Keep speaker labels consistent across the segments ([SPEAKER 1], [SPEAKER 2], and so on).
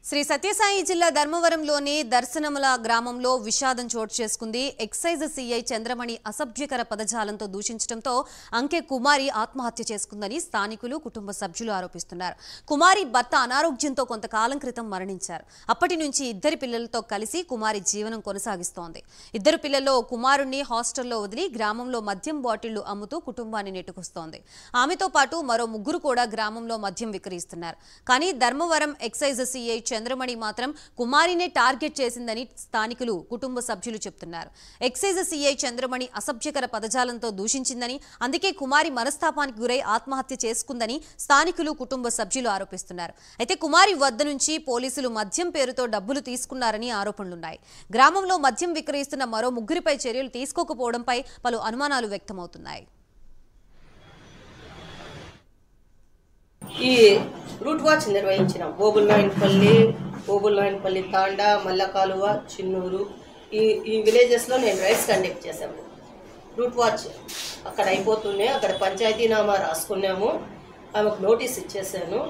[SPEAKER 1] శ్రీ సత్యసాయి జిల్లా ధర్మవరంలోని దర్శనముల గ్రామంలో విషాదం చోటు చేసుకుంది ఎక్సైజ్ సీఐ చంద్రమణి అసభ్యకర పదజాలంతో దూషించడంతో అంకె కుమారి ఆత్మహత్య చేసుకుందని స్థానికులు కుటుంబ సభ్యులు ఆరోపిస్తున్నారు కుమారి భర్త అనారోగ్యంతో కొంతకాలం క్రితం మరణించారు అప్పటి నుంచి ఇద్దరి పిల్లలతో కలిసి కుమారి జీవనం కొనసాగిస్తోంది ఇద్దరు పిల్లల్లో ఓ కుమారుణ్ణి హాస్టల్లో వదిలి గ్రామంలో మద్యం బాటిళ్లు అమ్ముతూ కుటుంబాన్ని నెట్టుకొస్తోంది ఆమెతో పాటు మరో ముగ్గురు కూడా గ్రామంలో మద్యం విక్రయిస్తున్నారు కానీ ధర్మవరం ఎక్సైజ్ సీఐ చంద్రమణి మాత్రం కుమారినే టార్గెట్ చేసిందని స్థానికులు కుటుంబ సభ్యులు చెప్తున్నారు ఎక్సైజ్ సీఐ చంద్రమణి అసభ్యకర పదజాలంతో దూషించిందని అందుకే కుమారి మనస్తాపానికి గురై ఆత్మహత్య చేసుకుందని స్థానికులు కుటుంబ సభ్యులు ఆరోపిస్తున్నారు అయితే కుమారి వద్ద నుంచి పోలీసులు మద్యం పేరుతో డబ్బులు తీసుకున్నారని ఆరోపణలున్నాయి గ్రామంలో మద్యం విక్రయిస్తున్న మరో ముగ్గురిపై చర్యలు తీసుకోకపోవడంపై పలు అనుమానాలు వ్యక్తమవుతున్నాయి
[SPEAKER 2] ఈ రూట్ వాచ్ నిర్వహించినాం ఓబుల్నాయనపల్లి ఓబుల్నాయనపల్లి తాండా మల్లకాలువ చిన్నూరు ఈ ఈ విలేజెస్లో నేను రైడ్స్ కండక్ట్ చేశాము రూట్ వాచ్ అక్కడ అయిపోతూనే అక్కడ పంచాయతీనామా రాసుకున్నాము ఆమెకు నోటీస్ ఇచ్చేసాను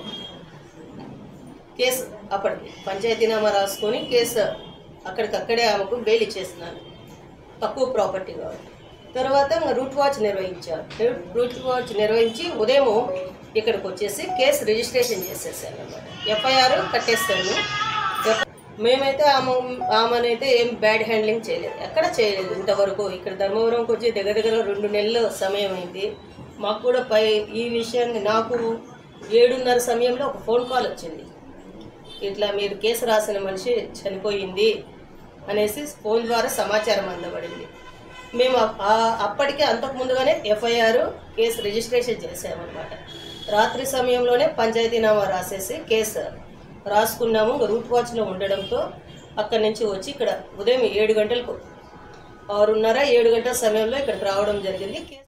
[SPEAKER 2] కేసు అప్పటికి పంచాయతీనామా రాసుకొని కేసు అక్కడికక్కడే ఆమెకు బెయిల్ ఇచ్చేస్తున్నాను తక్కువ ప్రాపర్టీ కాబట్టి తర్వాత ఇంకా రూట్ వాచ్ నిర్వహించారు రూట్ వాచ్ నిర్వహించి ఉదయం ఇక్కడికి వచ్చేసి కేసు రిజిస్ట్రేషన్ చేసేసాను అనమాట ఎఫ్ఐఆర్ కట్టేస్తాను ఎఫ్- మేమైతే ఆమె ఆమెనైతే ఏం బ్యాడ్ హ్యాండ్లింగ్ చేయలేదు ఎక్కడ చేయలేదు ఇంతవరకు ఇక్కడ ధర్మవరంకి వచ్చి దగ్గర దగ్గర రెండు నెలల సమయం అయింది మాకు కూడా పై ఈ విషయాన్ని నాకు ఏడున్నర సమయంలో ఒక ఫోన్ కాల్ వచ్చింది ఇట్లా మీరు కేసు రాసిన మనిషి చనిపోయింది అనేసి ఫోన్ ద్వారా సమాచారం అందబడింది మేము అప్- ఆ- అప్పటికే అంతకు ముందుగానే ఎఫ్ఐఆర్ కేసు రిజిస్ట్రేషన్ చేసామన్నమాట రాత్రి సమయంలోనే పంచాయతీనామా రాసేసి కేసు రాసుకున్నాము రూట్ వాచ్లో ఉండడంతో అక్కడి నుంచి వచ్చి ఇక్కడ ఉదయం ఏడు గంటలకు ఆరున్నర ఏడు గంటల సమయంలో ఇక్కడికి రావడం జరిగింది కేసు